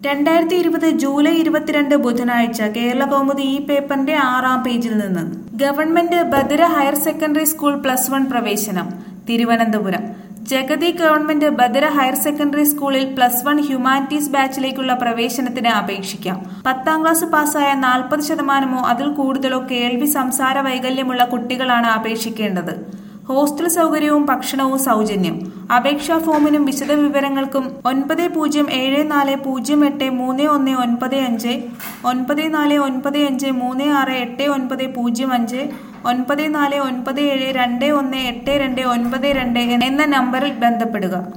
രണ്ടായിരത്തി ഇരുപത് ജൂലൈ ഇരുപത്തിരണ്ട് ബുധനാഴ്ച കേരള കൗമുദി ഈ പേപ്പറിന്റെ ആറാം പേജിൽ നിന്ന് ഗവൺമെന്റ് ബദിര higher secondary school plus one പ്രവേശനം തിരുവനന്തപുരം ജഗതി ഗവൺമെന്റ് ബദിര ഹയർ സെക്കൻഡറി സ്കൂളിൽ പ്ലസ് വൺ ഹ്യൂമാനിറ്റീസ് ബാച്ചിലേക്കുള്ള പ്രവേശനത്തിന് അപേക്ഷിക്കാം പത്താം ക്ലാസ് പാസ്സായ നാൽപ്പത് ശതമാനമോ അതിൽ കൂടുതലോ കേൾവി സംസാര വൈകല്യമുള്ള കുട്ടികളാണ് അപേക്ഷിക്കേണ്ടത് ഹോസ്റ്റൽ സൗകര്യവും ഭക്ഷണവും സൗജന്യം അപേക്ഷാ ഫോമിനും വിശദവിവരങ്ങൾക്കും ഒൻപത് പൂജ്യം ഏഴ് നാല് പൂജ്യം എട്ട് മൂന്ന് ഒന്ന് ഒൻപത് അഞ്ച് ഒൻപത് നാല് ഒൻപത് അഞ്ച് മൂന്ന് ആറ് എട്ട് ഒൻപത് പൂജ്യം അഞ്ച് ഒൻപത് നാല് ഒൻപത് ഏഴ് രണ്ട് ഒന്ന് എട്ട് രണ്ട് ഒൻപത് രണ്ട് എന്ന നമ്പറിൽ ബന്ധപ്പെടുക